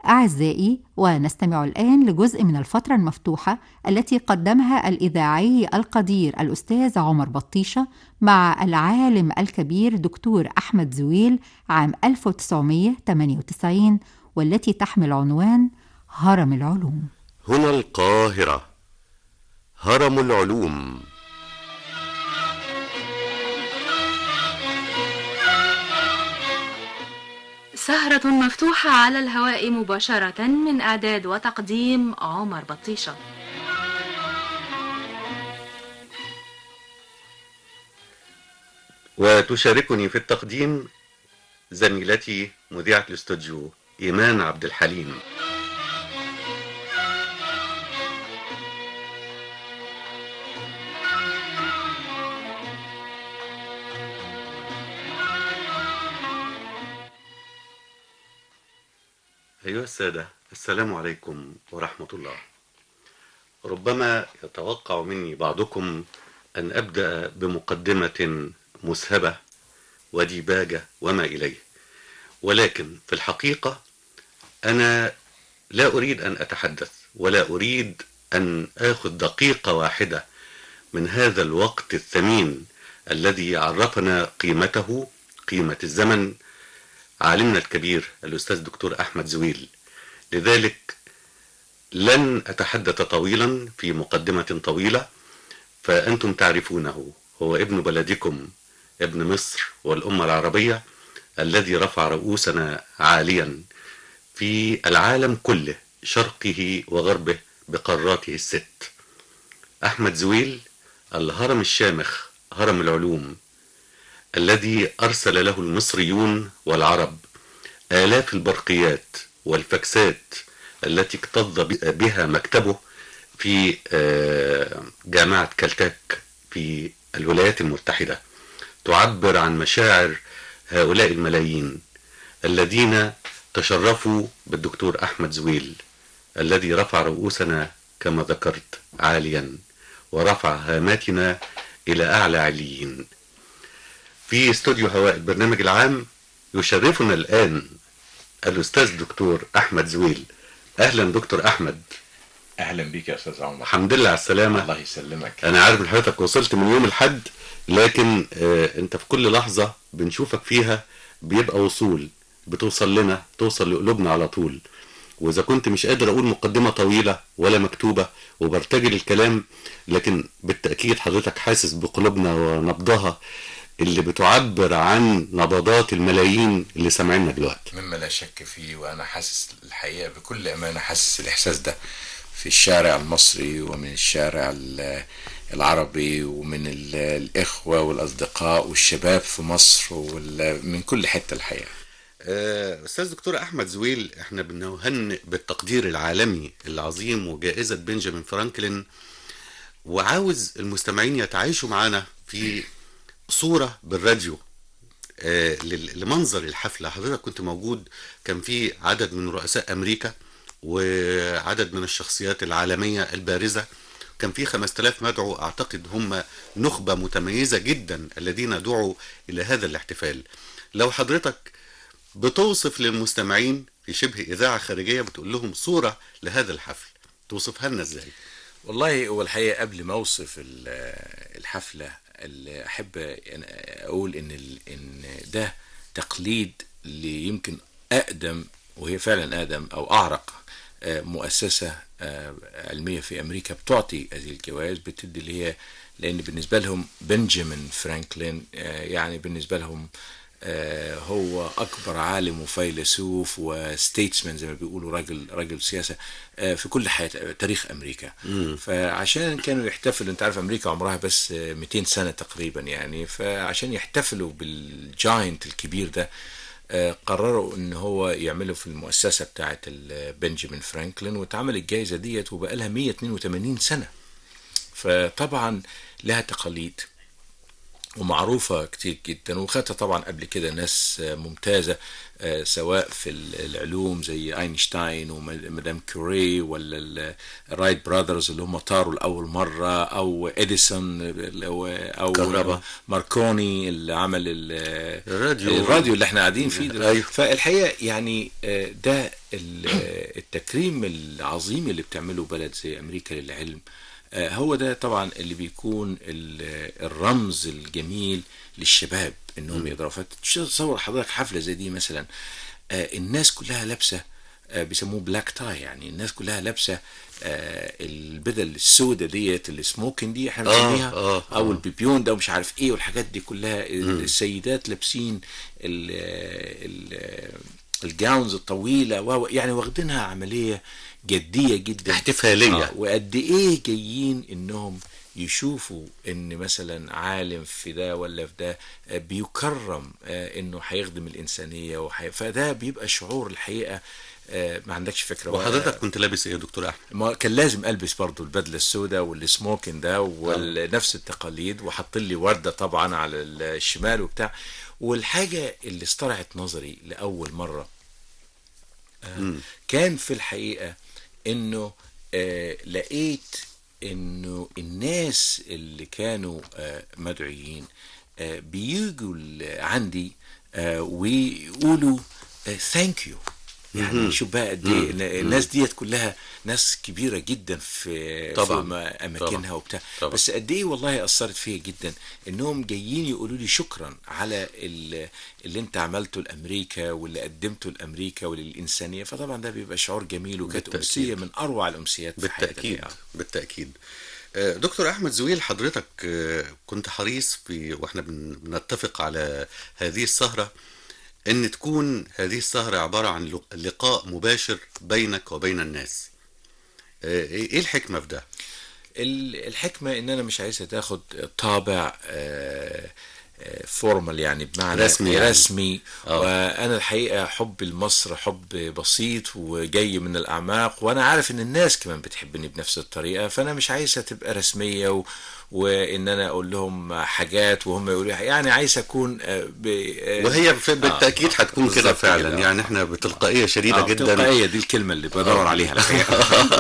أعزائي ونستمع الآن لجزء من الفترة المفتوحة التي قدمها الإذاعي القدير الأستاذ عمر بطيشة مع العالم الكبير دكتور أحمد زويل عام 1998 والتي تحمل عنوان هرم العلوم هنا القاهرة هرم العلوم سهرة مفتوحة على الهواء مباشرة من إعداد وتقديم عمر بطيشة وتشاركني في التقديم زميلتي مذيعة الاستوديو إيمان عبد الحليم أيها السادة السلام عليكم ورحمة الله ربما يتوقع مني بعضكم أن أبدأ بمقدمة مسهبة وديباجة وما إليه ولكن في الحقيقة أنا لا أريد أن أتحدث ولا أريد أن آخذ دقيقة واحدة من هذا الوقت الثمين الذي عرفنا قيمته قيمة الزمن عالمنا الكبير الأستاذ دكتور أحمد زويل لذلك لن أتحدث طويلا في مقدمة طويلة فأنتم تعرفونه هو ابن بلدكم ابن مصر والأمة العربية الذي رفع رؤوسنا عاليا في العالم كله شرقه وغربه بقاراته الست أحمد زويل الهرم الشامخ هرم العلوم الذي أرسل له المصريون والعرب آلاف البرقيات والفكسات التي اكتظ بها مكتبه في جامعة كالتاك في الولايات المتحدة تعبر عن مشاعر هؤلاء الملايين الذين تشرفوا بالدكتور أحمد زويل الذي رفع رؤوسنا كما ذكرت عاليا ورفع هاماتنا إلى أعلى عليين في استوديو هواء البرنامج العام يشرفنا الآن الأستاذ الدكتور أحمد زويل أهلا دكتور أحمد اهلا بيك يا استاذ عمر الحمد لله على السلامة الله يسلمك أنا عارف إن حضرتك وصلت من يوم الحد لكن آه أنت في كل لحظة بنشوفك فيها بيبقى وصول بتوصل لنا توصل لقلوبنا على طول وإذا كنت مش قادر أقول مقدمة طويلة ولا مكتوبة وبرتجل الكلام لكن بالتأكيد حضرتك حاسس بقلوبنا ونبضها اللي بتعبر عن نبضات الملايين اللي سامعيننا دلوقتي مما لا شك فيه وانا حاسس الحقيقه بكل امانه حاسس الاحساس ده في الشارع المصري ومن الشارع العربي ومن الاخوه والاصدقاء والشباب في مصر ومن كل حته الحقيقه استاذ دكتور احمد زويل احنا بنهنئ بالتقدير العالمي العظيم وجائزه بنجامين فرانكلين وعاوز المستمعين يتعايشوا معانا في صورة بالراديو آه لمنظر الحفلة حضرتك كنت موجود كان في عدد من رؤساء أمريكا وعدد من الشخصيات العالمية البارزة كان في 5000 مدعو أعتقد هم نخبة متميزة جدا الذين دعوا إلى هذا الاحتفال لو حضرتك بتوصف للمستمعين في شبه إذاعة خارجية بتقول لهم صورة لهذا الحفل توصفها لنا إزاي؟ والله هو الحقيقة قبل ما أوصف الحفلة اللي احب اقول ان ان ده تقليد اللي يمكن اقدم وهي فعلا اقدم او اعرق مؤسسه علميه في امريكا بتعطي هذه الجوائز بتدي اللي هي لان بالنسبه لهم بنجامين فرانكلين يعني بالنسبه لهم هو اكبر عالم وفيلسوف وستيتسمان زي ما بيقولوا راجل راجل سياسه في كل حياه تاريخ امريكا مم. فعشان كانوا يحتفلوا انت عارف امريكا عمرها بس 200 سنه تقريبا يعني فعشان يحتفلوا بالجاينت الكبير ده قرروا ان هو يعملوا في المؤسسه بتاعه بنجامين فرانكلين واتعمل الجائزه ديت وبقى لها 182 سنه فطبعا لها تقاليد ومعروفة كتير جدا وخدتها طبعا قبل كده ناس ممتازة سواء في العلوم زي اينشتاين ومدام كوري ولا الرايت براذرز اللي هم طاروا لاول مره او اديسون او كهرباء. ماركوني اللي عمل الراديو الراديو اللي احنا قاعدين فيه أيوه. فالحقيقه يعني ده التكريم العظيم اللي بتعمله بلد زي امريكا للعلم آه، هو ده طبعا اللي بيكون ال- الرمز الجميل للشباب انهم يقدروا فتصور حضرتك حفله زي دي مثلا آه، الناس كلها لابسه آه، بيسموه بلاك تاي يعني الناس كلها لابسه آه، البدل السوداء ديت السموكن دي احنا آه، بنسميها آه، او آه. البيبيون ده ومش عارف ايه والحاجات دي كلها السيدات لابسين ال ال الجاونز الطويله و- يعني واخدينها عمليه جديه جدا احتفالية. آه، وقد ايه جايين انهم يشوفوا ان مثلا عالم في ده ولا في ده آه، بيكرم آه، انه هيخدم الانسانيه وحي... فده بيبقى شعور الحقيقه آه، ما عندكش فكره وحضرتك كنت لابس ايه يا دكتور احمد ما كان لازم البس برضو البدله السوداء والسموكن ده ونفس التقاليد وحط لي ورده طبعا على الشمال وبتاع والحاجه اللي استرعت نظري لاول مره آه، كان في الحقيقه انه آه، لقيت انه الناس اللي كانوا آه، مدعوين آه، بيجوا ال- عندي آه، ويقولوا ثانك يو يعني شوف بقى قد ايه إن الناس ديت كلها ناس كبيره جدا في طبعاً. في ما- اماكنها طبعاً. وبتاع طبعاً. بس قد ايه والله اثرت فيا جدا انهم جايين يقولوا لي شكرا على ال- اللي انت عملته لامريكا واللي قدمته لامريكا وللانسانيه فطبعا ده بيبقى شعور جميل وكانت بالتأكيد. امسيه من اروع الامسيات في حياتي بالتأكيد يعني. بالتأكيد آه، دكتور أحمد زويل حضرتك آه، كنت حريص في وإحنا بن- بنتفق على هذه السهرة إن تكون هذه السهرة عبارة عن لق- لقاء مباشر بينك وبين الناس آه، إيه إيه الحكمة في ده؟ ال- الحكمة ان انا مش عايزها تاخد طابع فورمال يعني بمعنى رسمي يعني. رسمي آه. وانا الحقيقة حب لمصر حب بسيط وجاي من الاعماق وانا عارف ان الناس كمان بتحبني بنفس الطريقة فانا مش عايزها تبقى رسمية و... وان انا اقول لهم حاجات وهم يقولوا لي- يعني عايز اكون آه، ب... آه، وهي في- بالتأكيد آه، هتكون كده بالظبط فعلا كده. يعني إحنا بتلقائية شديدة آه، جدا تلقائية دي الكلمة اللي بدور عليها الحقيقة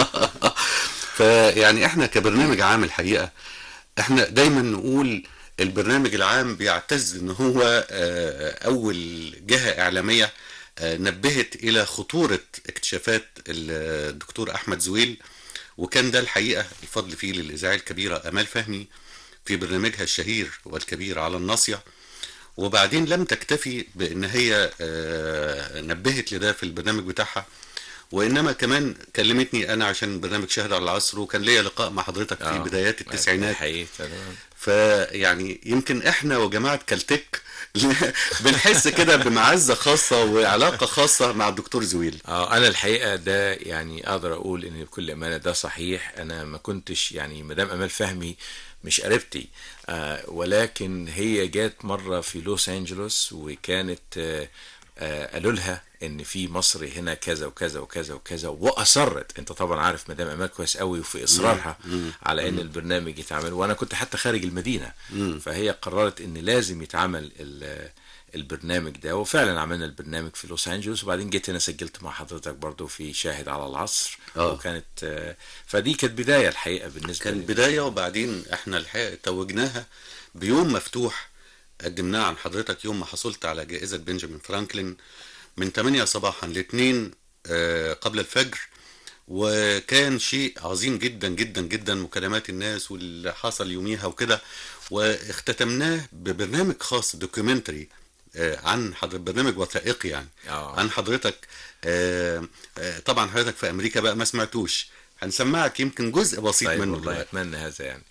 فيعني احنا كبرنامج عام الحقيقة احنا دايما نقول البرنامج العام بيعتز ان هو آه، اول جهة اعلامية آه، نبهت الى خطورة اكتشافات الدكتور احمد زويل وكان ده الحقيقة الفضل فيه للاذاعية الكبيرة امال فهمي في برنامجها الشهير والكبير على الناصية وبعدين لم تكتفي بان هي آه، نبهت لده في البرنامج بتاعها وانما كمان كلمتني انا عشان برنامج شاهد على العصر وكان ليا لقاء مع حضرتك في آه، بدايات التسعينات حقيقي تمام. فيعني يمكن احنا وجماعه كالتك بنحس كده بمعزه خاصه وعلاقه خاصه مع الدكتور زويل اه انا الحقيقه ده يعني اقدر اقول ان بكل امانه ده صحيح انا ما كنتش يعني مدام امال فهمي مش قريبتي آه ولكن هي جات مره في لوس انجلوس وكانت آه آه قالوا لها ان في مصر هنا كذا وكذا وكذا وكذا واصرت انت طبعا عارف مدام امال كويس قوي وفي اصرارها على ان البرنامج يتعمل وانا كنت حتى خارج المدينه فهي قررت ان لازم يتعمل ال- البرنامج ده وفعلا عملنا البرنامج في لوس انجلوس وبعدين جيت هنا سجلت مع حضرتك برضو في شاهد على العصر آه. وكانت آه، فدي كانت بدايه الحقيقه بالنسبه كان لي. بدايه وبعدين احنا الحقيقه توجناها بيوم مفتوح قدمناه عن حضرتك يوم ما حصلت على جائزه بنجامين فرانكلين من 8 صباحا ل 2 آه، قبل الفجر وكان شيء عظيم جدا جدا جدا مكالمات الناس واللي حصل يوميها وكده واختتمناه ببرنامج خاص دوكيومنتري عن حضرتك برنامج وثائقي يعني آه. عن حضرتك آه، آه، طبعا حضرتك في امريكا بقى ما سمعتوش هنسمعك يمكن جزء بسيط طيب منه والله دلوقتي. اتمنى هذا يعني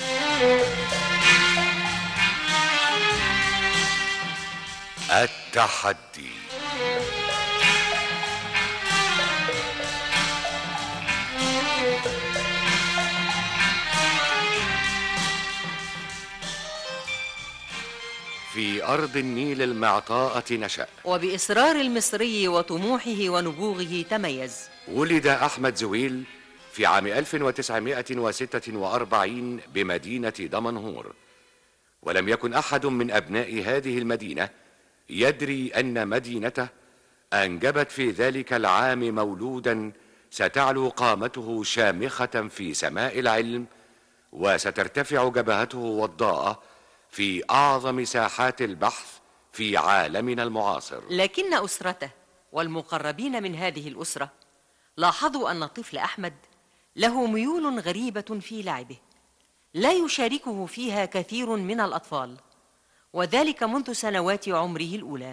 التحدي في أرض النيل المعطاءة نشأ وبإصرار المصري وطموحه ونبوغه تميز ولد أحمد زويل في عام 1946 بمدينة دمنهور ولم يكن أحد من أبناء هذه المدينة يدري أن مدينته أنجبت في ذلك العام مولودا ستعلو قامته شامخة في سماء العلم وسترتفع جبهته وضاءة في أعظم ساحات البحث في عالمنا المعاصر لكن أسرته والمقربين من هذه الأسرة لاحظوا أن الطفل أحمد له ميول غريبة في لعبه لا يشاركه فيها كثير من الأطفال وذلك منذ سنوات عمره الأولى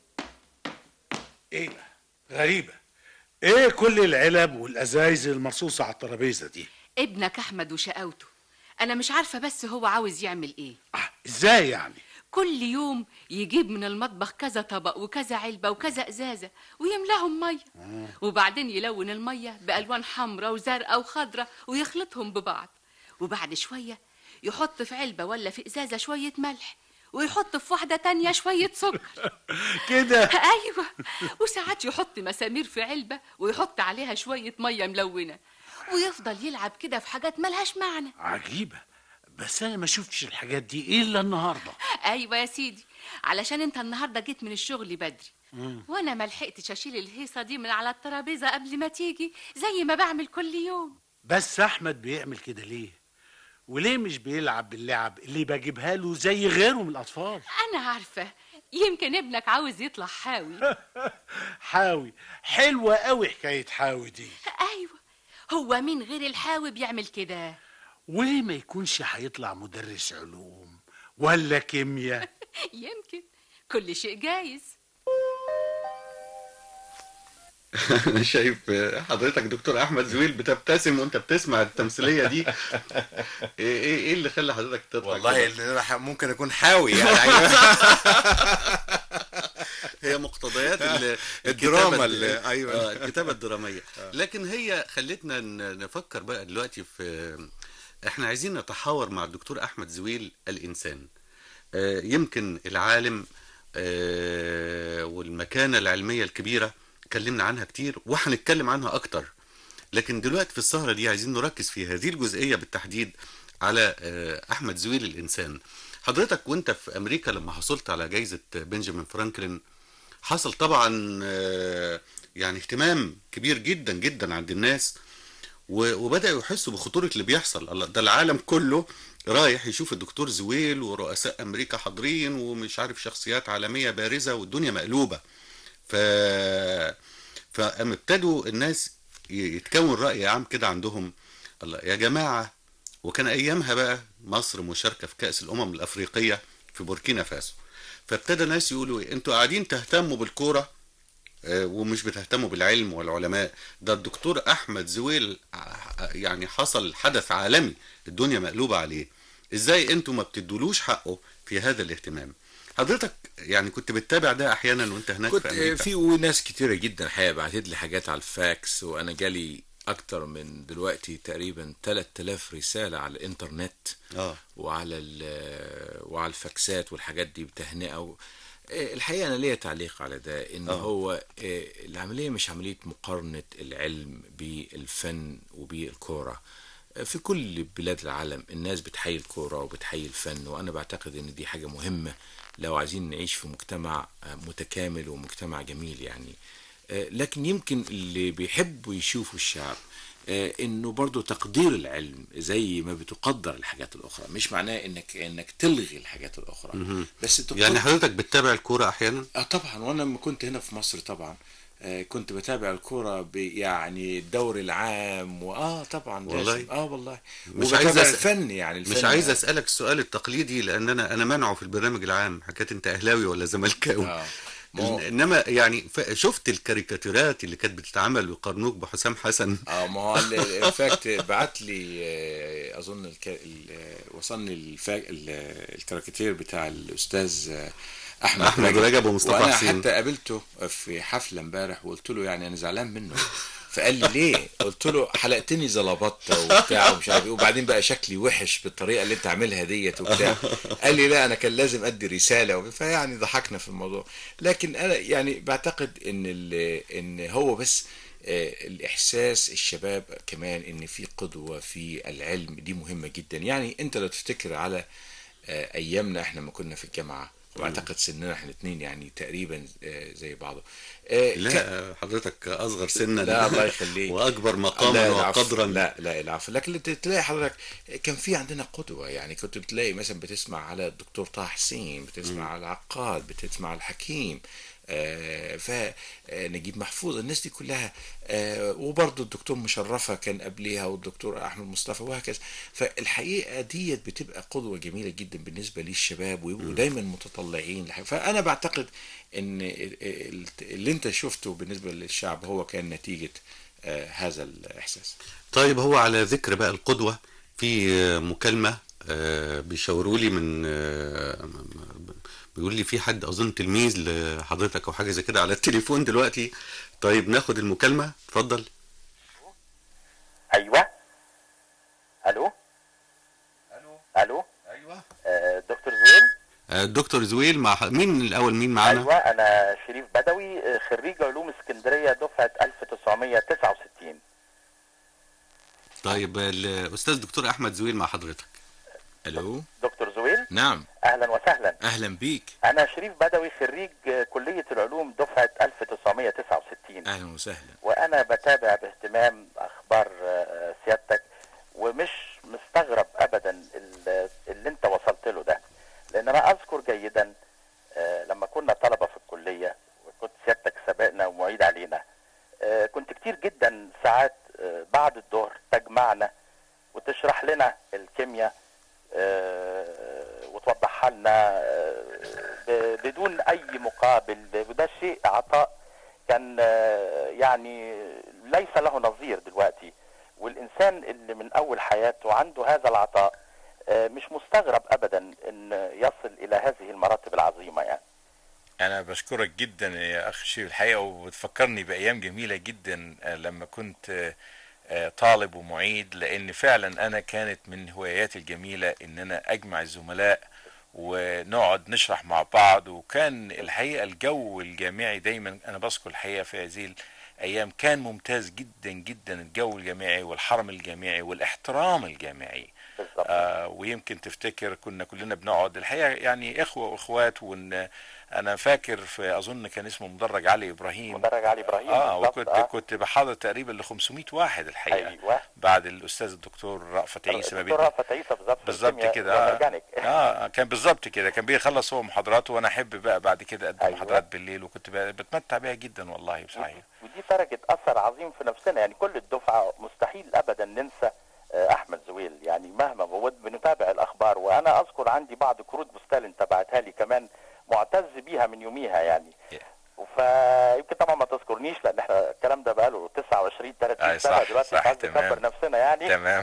ايه ده؟ غريبة ايه كل العلب والازايز المرصوصة على الترابيزة دي ابنك احمد وشقاوته انا مش عارفه بس هو عاوز يعمل ايه آه ازاي يعني كل يوم يجيب من المطبخ كذا طبق وكذا علبه وكذا ازازه ويملاهم ميه وبعدين يلون الميه بالوان حمراء وزرقاء وخضراء ويخلطهم ببعض وبعد شويه يحط في علبه ولا في ازازه شويه ملح ويحط في واحده تانية شويه سكر كده ايوه وساعات يحط مسامير في علبه ويحط عليها شويه ميه ملونه ويفضل يلعب كده في حاجات ملهاش معنى عجيبة بس انا ما شفتش الحاجات دي الا النهاردة ايوه يا سيدي علشان انت النهارده جيت من الشغل بدري وانا ما لحقتش اشيل الهيصه دي من على الترابيزه قبل ما تيجي زي ما بعمل كل يوم بس احمد بيعمل كده ليه وليه مش بيلعب باللعب اللي بجيبها له زي غيره من الاطفال انا عارفه يمكن ابنك عاوز يطلع حاوي حاوي حلوة قوي حكاية حاوي دي ايوه هو مين غير الحاوي بيعمل كده وليه ما يكونش هيطلع مدرس علوم ولا كيمياء يمكن كل شيء جايز انا شايف حضرتك دكتور احمد زويل بتبتسم وانت بتسمع التمثيليه دي ايه ايه ايه اللي خلى حضرتك تضحك والله كده؟ اللي انا ح- ممكن اكون حاوي يعني هي مقتضيات ال- الدراما الكتابة- اللي- أيوة. آه، الكتابة الدرامية لكن هي خلتنا ن- نفكر بقى دلوقتي في احنا عايزين نتحاور مع الدكتور احمد زويل الانسان آه، يمكن العالم آه، والمكانة العلمية الكبيرة اتكلمنا عنها كتير وهنتكلم عنها اكتر لكن دلوقتي في السهرة دي عايزين نركز في هذه الجزئية بالتحديد على آه، أحمد زويل الإنسان حضرتك وانت في أمريكا لما حصلت على جايزة بنجامين فرانكلين حصل طبعا آه، يعني اهتمام كبير جدا جدا عند الناس و- وبدأوا يحسوا بخطورة اللي بيحصل الله ده العالم كله رايح يشوف الدكتور زويل ورؤساء أمريكا حاضرين ومش عارف شخصيات عالمية بارزة والدنيا مقلوبة ف فقام ابتدوا الناس ي- يتكون رأي عام كده عندهم الله يا جماعة وكان أيامها بقى مصر مشاركة في كأس الأمم الأفريقية في بوركينا فاسو فابتدى ناس يقولوا إيه، انتوا قاعدين تهتموا بالكورة آه، ومش بتهتموا بالعلم والعلماء ده الدكتور أحمد زويل ع- يعني حصل حدث عالمي الدنيا مقلوبة عليه ازاي انتوا ما بتدولوش حقه في هذا الاهتمام حضرتك يعني كنت بتتابع ده احيانا وانت هناك كنت في امريكا في وناس كتيرة جدا الحقيقة بعتت لي حاجات على الفاكس وانا جالي اكتر من دلوقتي تقريبا 3000 رسالة على الانترنت اه وعلى ال- وعلى الفاكسات والحاجات دي بتهنئة و... آه، الحقيقة أنا ليا تعليق على ده إن آه. هو آه، العملية مش عملية مقارنة العلم بالفن وبالكورة آه، في كل بلاد العالم الناس بتحيي الكورة وبتحيي الفن وأنا بعتقد إن دي حاجة مهمة لو عايزين نعيش في مجتمع آه، متكامل ومجتمع جميل يعني آه، لكن يمكن اللي بيحبوا يشوفوا الشعب آه، انه برضو تقدير العلم زي ما بتقدر الحاجات الاخرى مش معناه انك انك تلغي الحاجات الاخرى بس تقدر يعني حضرتك بتتابع الكورة احيانا اه طبعا وانا لما كنت هنا في مصر طبعا آه كنت بتابع الكرة ب- يعني الدوري العام واه طبعا لازم. والله؟ اه والله مش وبتابع عايز أس- الفن يعني الفن مش عايز اسالك السؤال التقليدي لان انا انا منعه في البرنامج العام حكايه انت اهلاوي ولا زملكاوي آه. ما هو- انما يعني ف- شفت الكاريكاتيرات اللي كانت بتتعمل ويقارنوك بحسام حسن اه ما هو ان فاكت بعت لي آه، اظن الك... ال- آه، وصلني الفا... ال- الكاريكاتير بتاع الاستاذ آه، احمد أحمد رجب ومصطفى وانا حسين. حتى قابلته في حفله امبارح وقلت له يعني انا زعلان منه فقال لي ليه؟ قلت له حلقتني زلبطه وبتاع ومش عارف ايه وبعدين بقى شكلي وحش بالطريقه اللي انت عاملها ديت وبتاع قال لي لا انا كان لازم ادي رساله فيعني ضحكنا في الموضوع لكن انا يعني بعتقد ان ال- ان هو بس آه، الاحساس الشباب كمان ان في قدوه في العلم دي مهمه جدا يعني انت لو تفتكر على آه، ايامنا احنا ما كنا في الجامعه واعتقد سننا احنا الاثنين يعني تقريبا آه، زي بعضه آه، كان- لا حضرتك اصغر سنا لا الله يخليك واكبر لا مقاما العفو. وقدرا لا لا العفو لكن انت تلاقي حضرتك كان في عندنا قدوه يعني كنت بتلاقي مثلا بتسمع على الدكتور طه حسين بتسمع على العقاد بتسمع على الحكيم آه، فنجيب محفوظ الناس دي كلها آه، وبرضه الدكتور مشرفة كان قبليها والدكتور أحمد مصطفى وهكذا فالحقيقة ديت بتبقى قدوة جميلة جدا بالنسبة للشباب ويبقوا دايما متطلعين لحاجة فأنا بعتقد إن اللي أنت شفته بالنسبة للشعب هو كان نتيجة آه، هذا الإحساس طيب هو على ذكر بقى القدوة في آه، مكالمة آه، بيشاوروا لي من آه، بيقول لي في حد اظن تلميذ لحضرتك او حاجه زي كده على التليفون دلوقتي طيب ناخد المكالمه اتفضل ايوه الو الو ايوه آه، دكتور زويل آه، دكتور زويل مع ح- مين الاول مين معانا ايوه انا شريف بدوي آه، خريج علوم اسكندريه دفعه 1969 طيب الاستاذ دكتور احمد زويل مع حضرتك ألو دكتور زويل نعم اهلا وسهلا أهلا بيك انا شريف بدوي خريج آه، كليه العلوم دفعه 1969 أهلا وسهلا وانا بتابع باهتمام اخبار آه، سيادتك ومش مستغرب ابدا ال- اللي انت وصلت له ده لان انا اذكر جيدا آه، لما كنا طلبه في الكليه وكنت سيادتك سبقنا ومعيد علينا آه، كنت كتير جدا ساعات آه، بعد الظهر تجمعنا وتشرح لنا الكيمياء آه، وتوضحها لنا آه، ب- بدون اي مقابل وده شيء عطاء كان آه، يعني ليس له نظير دلوقتي والانسان اللي من اول حياته عنده هذا العطاء آه، مش مستغرب ابدا ان يصل الى هذه المراتب العظيمه يعني أنا بشكرك جدا يا أخ شيف الحقيقة وبتفكرني بأيام جميلة جدا آه، لما كنت آه، آه، طالب ومعيد لأن فعلا أنا كانت من هواياتي الجميلة إن أنا أجمع الزملاء ونقعد نشرح مع بعض وكان الحقيقة الجو الجامعي دايما أنا بذكر الحقيقة في هذه الأيام كان ممتاز جدا جدا الجو الجامعي والحرم الجامعي والاحترام الجامعي بالظبط آه ويمكن تفتكر كنا كلنا بنقعد الحقيقه يعني اخوه واخوات وان انا فاكر في اظن كان اسمه مدرج علي ابراهيم مدرج علي ابراهيم اه بالظبط، وكنت آه. كنت بحاضر تقريبا ل 500 واحد الحقيقه ايوه بعد الاستاذ الدكتور رأفت عيسى ما الدكتور بيدي رأفت عيسى بالظبط في بالظبط الكيمياء كده اه, والأورجانيك. آه كان بالظبط كده كان بيخلص هو محاضراته وانا احب بقى بعد كده اقدم أيوة. محاضرات بالليل وكنت ب- بتمتع بيها جدا والله بصحيح ودي تركت اثر عظيم في نفسنا يعني كل الدفعه مستحيل ابدا ننسى آه، احمد زويل يعني مهما بود بنتابع الاخبار وانا اذكر عندي بعض كروت بوستال انت بعتها لي كمان معتز بيها من يوميها يعني فيمكن طبعا ما تذكرنيش لان احنا الكلام ده بقاله 29 30 أي سنه صح، دلوقتي صح، مش عايز تمام. نكبر نفسنا يعني تمام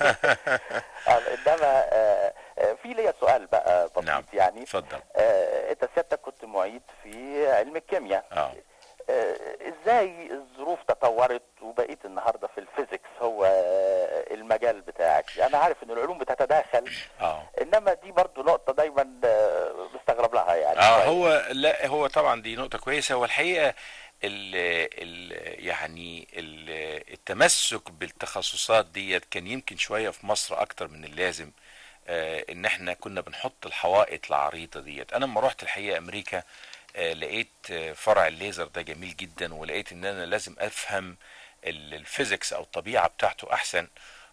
آه، انما آه، آه، في ليا سؤال بقى بسيط نعم يعني اتفضل آه، انت سيادتك كنت معيد في علم الكيمياء اه آه، ازاي الظروف تطورت وبقيت النهارده في الفيزيكس هو آه، المجال بتاعك انا عارف ان العلوم بتتداخل اه انما دي برضو نقطه دايما آه، بستغرب لها يعني اه شوية. هو لا هو طبعا دي نقطة كويسة هو الحقيقة ال ال يعني ال التمسك بالتخصصات ديت كان يمكن شوية في مصر أكتر من اللازم آه إن إحنا كنا بنحط الحوائط العريضة ديت أنا لما رحت الحقيقة أمريكا آه لقيت آه فرع الليزر ده جميل جدا ولقيت إن أنا لازم أفهم ال- الفيزيكس أو الطبيعة بتاعته أحسن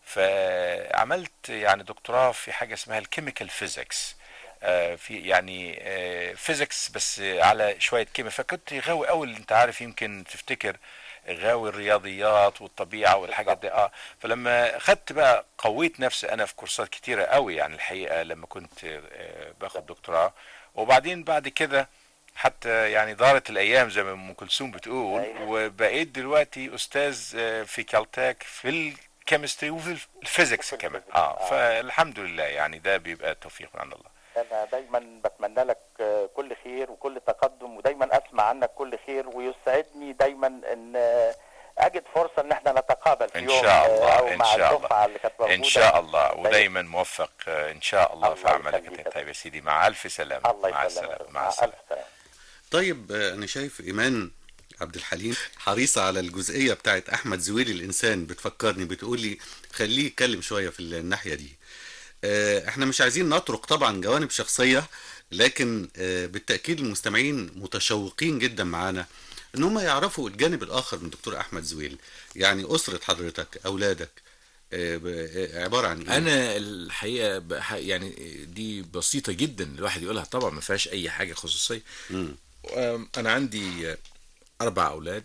فعملت يعني دكتوراه في حاجة اسمها الكيميكال فيزيكس آه، في يعني فيزيكس بس على شويه كيمياء فكنت غاوي قوي انت عارف يمكن تفتكر غاوي الرياضيات والطبيعه والحاجات دي اه فلما خدت بقى قويت نفسي انا في كورسات كتيره قوي يعني الحقيقه لما كنت آه، باخد دكتوراه وبعدين بعد كده حتى يعني دارت الايام زي ما ام كلثوم بتقول أيوة. وبقيت دلوقتي استاذ آه، في كالتاك في الكيمستري وفي الفيزيكس وفي كمان الفيزيكس. اه آه. فالحمد لله يعني ده بيبقى توفيق من عند الله انا دايما بتمنى لك آه، كل خير وكل تقدم ودايما اسمع عنك كل خير ويسعدني دايما ان آه، اجد فرصه ان احنا نتقابل في إن يوم شاء آه، الله، او إن مع شاء الله. الدفعه اللي كانت موجوده ان شاء الله طيب. ودايما موفق آه، ان شاء الله في الله عملك يخليك. طيب يا سيدي مع الف سلامه الله مع يسلمك السلامه مع مع الف السلامه سلامه طيب آه، انا شايف ايمان عبد الحليم حريصة على الجزئية بتاعت احمد زويل الانسان بتفكرني بتقولي خليه يتكلم شوية في الناحية دي آه، احنا مش عايزين نترك طبعا جوانب شخصية لكن آه، بالتأكيد المستمعين متشوقين جدا معانا ان هم يعرفوا الجانب الاخر من دكتور احمد زويل يعني اسرة حضرتك اولادك آه، ب- آه، عبارة عن ايه انا الحقيقه بح- يعني دي بسيطه جدا الواحد يقولها طبعا ما فيهاش اي حاجه خصوصيه مم. أم، انا عندي آه، اربع اولاد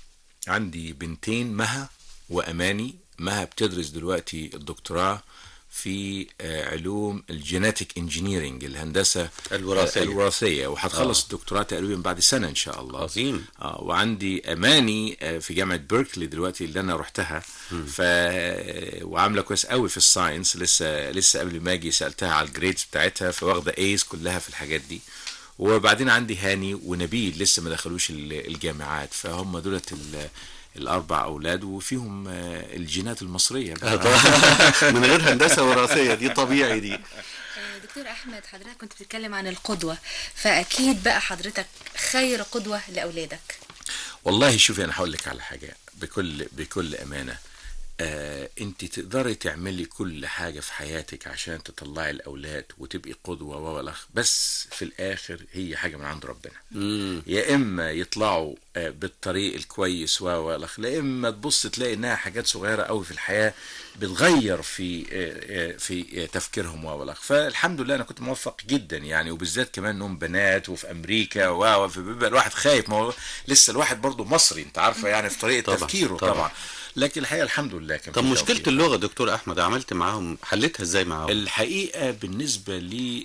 عندي بنتين مها واماني مها بتدرس دلوقتي الدكتوراه في آه، علوم الجينيتيك انجينيرنج الهندسه الوراثية. آه، الوراثيه وهتخلص الدكتوراه تقريبا بعد سنه ان شاء الله عظيم اه وعندي اماني آه، في جامعه بيركلي دلوقتي اللي انا رحتها ف وعامله كويس قوي في الساينس لسه لسه قبل ما اجي سالتها على الجريدز بتاعتها فواخده ايز كلها في الحاجات دي وبعدين عندي هاني ونبيل لسه ما دخلوش ال- الجامعات فهم دولت ال- الاربع اولاد وفيهم آه، الجينات المصريه آه، طبعاً. من غير هندسه وراثيه دي طبيعي دي آه، دكتور احمد حضرتك كنت بتتكلم عن القدوه فاكيد بقى حضرتك خير قدوه لاولادك والله شوفي انا هقول لك على حاجه بكل بكل امانه آه انت تقدري تعملي كل حاجه في حياتك عشان تطلعي الاولاد وتبقي قدوه وولخ بس في الاخر هي حاجه من عند ربنا مم. يا اما يطلعوا آه، بالطريق الكويس والخ لا اما تبص تلاقي انها حاجات صغيره قوي في الحياه بتغير في آه، آه، في آه، تفكيرهم والخ فالحمد لله انا كنت موفق جدا يعني وبالذات كمان انهم بنات وفي امريكا و فبيبقى الواحد خايف ما هو لسه الواحد برضه مصري انت عارفه يعني في طريقه طبعاً، تفكيره طبعاً. طبعا لكن الحقيقه الحمد لله كان طب في مشكله توفيق. اللغه دكتور احمد عملت معاهم حلتها ازاي معاهم الحقيقه بالنسبه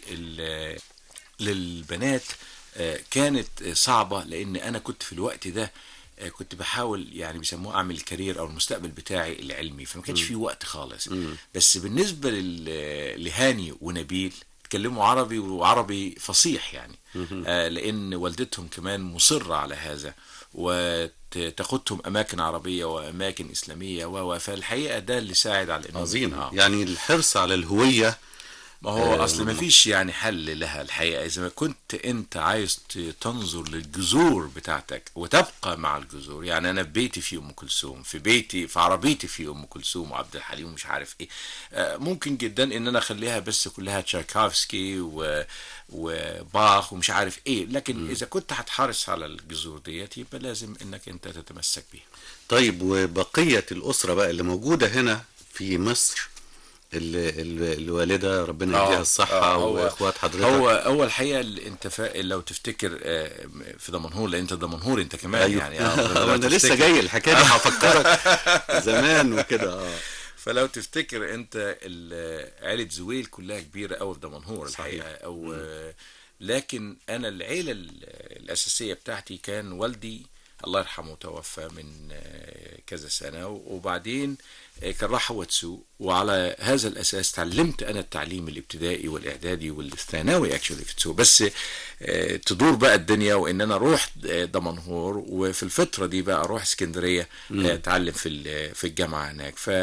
لل للبنات آه، كانت آه، صعبه لان انا كنت في الوقت ده آه، كنت بحاول يعني بيسموه اعمل الكارير او المستقبل بتاعي العلمي فما كانش في وقت خالص بس بالنسبه لل- لهاني ونبيل اتكلموا عربي وعربي فصيح يعني آه لان والدتهم كمان مصره على هذا وتاخدهم اماكن عربيه واماكن اسلاميه و و- فالحقيقه ده اللي ساعد على انه عظيم آه. يعني الحرص على الهويه ما هو آه، اصل ما فيش يعني حل لها الحقيقه اذا ما كنت انت عايز ت- تنظر للجذور بتاعتك وتبقى مع الجذور يعني انا في بيتي في ام كلثوم في بيتي في عربيتي في ام كلثوم وعبد الحليم ومش عارف ايه آه، ممكن جدا ان انا اخليها بس كلها تشايكوفسكي و وباخ ومش عارف ايه لكن اذا كنت هتحرص على الجذور ديت يبقى لازم انك انت تتمسك بيها طيب وبقيه الاسره بقى اللي موجوده هنا في مصر ال- ال- الوالده ربنا آه، يديها الصحه آه، هو- واخوات حضرتك هو اول حقيقه ال- انت فا... لو تفتكر آه، في دمنهور لان انت دمنهور انت كمان أيوه. يعني آه، لو انا لسه تفتكر- جاي الحكايه دي هفكرك زمان وكده اه فلو تفتكر انت ال- عيله زويل كلها كبيره قوي في دمنهور صحيح. الحقيقه او آه، لكن انا العيله ال- الاساسيه بتاعتي كان والدي الله يرحمه توفى من آه، كذا سنه وبعدين آه، كان راح هو تسوق وعلى هذا الاساس تعلمت انا التعليم الابتدائي والاعدادي والثانوي اكشولي في تسوق بس آه، تدور بقى الدنيا وان انا اروح آه، دمنهور وفي الفتره دي بقى اروح اسكندريه آه، اتعلم في ال- في الجامعه هناك ف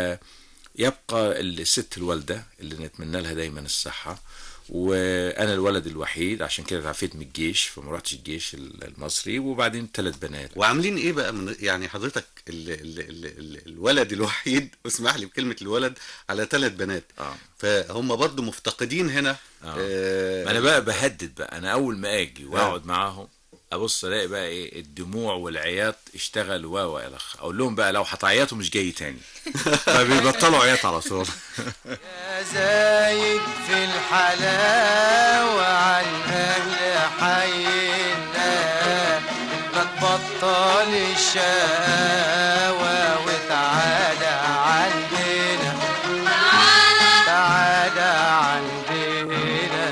يبقى الست الوالده اللي نتمنى لها دايما الصحه وانا الولد الوحيد عشان كده اتعافيت من الجيش فما رحتش الجيش المصري وبعدين ثلاث بنات وعاملين ايه بقى من يعني حضرتك ال ال ال ال الولد الوحيد اسمح لي بكلمه الولد على ثلاث بنات اه فهم برضو مفتقدين هنا آه. آه ما انا بقى بهدد بقى انا اول ما اجي واقعد معاهم ابص الاقي بقى ايه الدموع والعياط اشتغل و و الخ اقول لهم بقى لو هتعيطوا مش جاي تاني فبيبطلوا عياط على طول يا زايد في الحلاوة عن أهل حينا ما تبطل الشقاوة وتعالى عندنا تعالى عندنا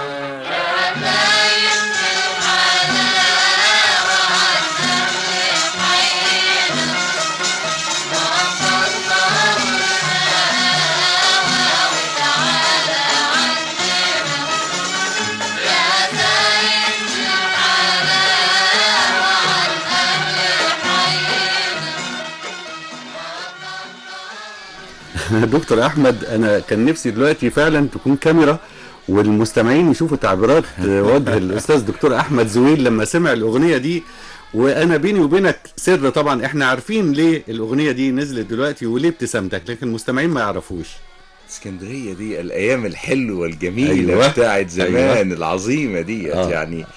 دكتور احمد انا كان نفسي دلوقتي فعلا تكون كاميرا والمستمعين يشوفوا تعبيرات وجه الاستاذ دكتور احمد زويل لما سمع الاغنيه دي وانا بيني وبينك سر طبعا احنا عارفين ليه الاغنيه دي نزلت دلوقتي وليه ابتسامتك لكن المستمعين ما يعرفوش اسكندريه دي الايام الحلوه الجميله أيوة. أيوة. بتاعت زمان أيوة. أيوة. العظيمه دي آه. يعني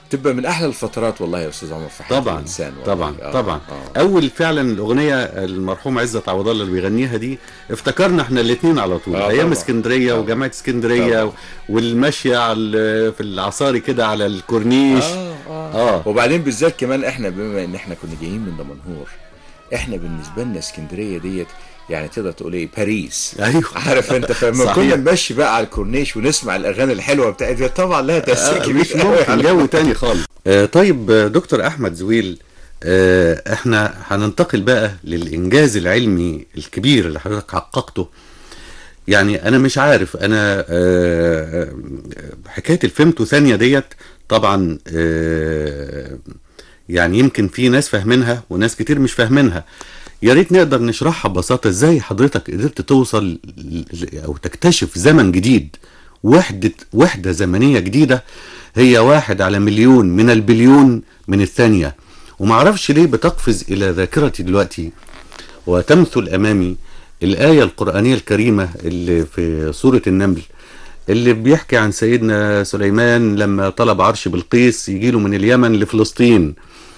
تبقى من احلى الفترات والله يا استاذ عمر في حياه طبعا الانسان والله. طبعا آه، طبعا آه. اول فعلا الاغنيه المرحوم عزت عوض الله اللي بيغنيها دي افتكرنا احنا الاثنين على طول آه، ايام طبعا. اسكندريه طبعا. وجامعه اسكندريه طبعا. والمشي على في العصاري كده على الكورنيش آه, آه. اه وبعدين بالذات كمان احنا بما ان احنا كنا جايين من دمنهور احنا بالنسبه لنا اسكندريه ديت يعني تقدر تقول ايه باريس ايوه عارف انت فلما صحيح. كنا نمشي بقى على الكورنيش ونسمع الاغاني الحلوه بتاعتها طبعا لها تاثير آه، كبير مش قوي ممكن على- جو تاني خالص آه، طيب آه، دكتور احمد زويل آه، احنا هننتقل بقى للانجاز العلمي الكبير اللي حضرتك حققته يعني انا مش عارف انا آه، آه، حكايه الفيمتو ثانيه ديت طبعا آه، يعني يمكن في ناس فاهمينها وناس كتير مش فاهمينها يا ريت نقدر نشرحها ببساطه ازاي حضرتك قدرت توصل ل- ل- او تكتشف زمن جديد وحده وحده زمنيه جديده هي واحد على مليون من البليون من الثانيه ومعرفش ليه بتقفز الى ذاكرتي دلوقتي وتمثل امامي الايه القرانيه الكريمه اللي في سوره النمل اللي بيحكي عن سيدنا سليمان لما طلب عرش بلقيس يجيله من اليمن لفلسطين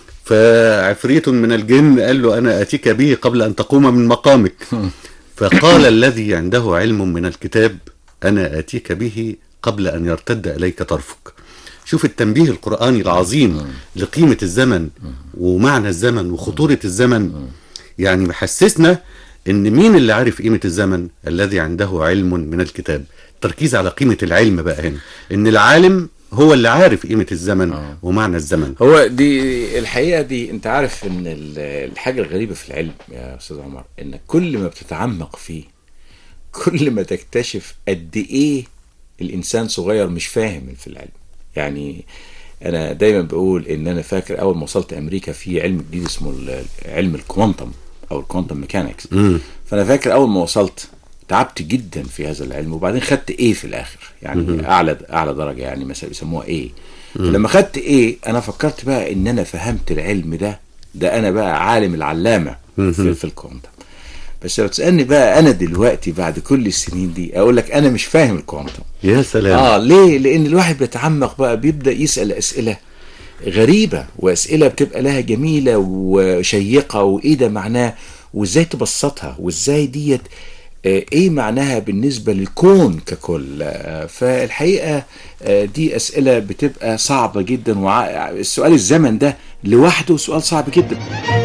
فعفريت من الجن قال له انا اتيك به قبل ان تقوم من مقامك فقال الذي عنده علم من الكتاب انا اتيك به قبل ان يرتد اليك طرفك شوف التنبيه القراني العظيم لقيمه الزمن ومعنى الزمن وخطوره الزمن يعني محسسنا ان مين اللي عارف قيمه الزمن الذي عنده علم من الكتاب التركيز على قيمه العلم بقى هنا ان العالم هو اللي عارف قيمه الزمن ومعنى الزمن هو دي الحقيقه دي انت عارف ان ال- الحاجه الغريبه في العلم يا استاذ عمر انك كل ما بتتعمق فيه كل ما تكتشف قد ايه الانسان صغير مش فاهم في العلم يعني انا دايما بقول ان انا فاكر اول ما وصلت امريكا في علم جديد اسمه ال- علم الكوانتم او الكوانتم ميكانكس مم. فانا فاكر اول ما وصلت تعبت جدا في هذا العلم وبعدين خدت ايه في الاخر يعني مهم. اعلى اعلى درجه يعني مثلا بيسموها ايه فلما خدت ايه انا فكرت بقى ان انا فهمت العلم ده ده انا بقى عالم العلامه في, في الكوانتم بس لو تسالني بقى انا دلوقتي بعد كل السنين دي اقول لك انا مش فاهم الكوانتم يا سلام اه ليه لان الواحد بيتعمق بقى بيبدا يسال اسئله غريبه واسئله بتبقى لها جميله وشيقه وايه ده معناه وازاي تبسطها وازاي ديت آه، ايه معناها بالنسبه للكون ككل آه، فالحقيقه آه، دي اسئله بتبقى صعبه جدا والسؤال الزمن ده لوحده سؤال صعب جدا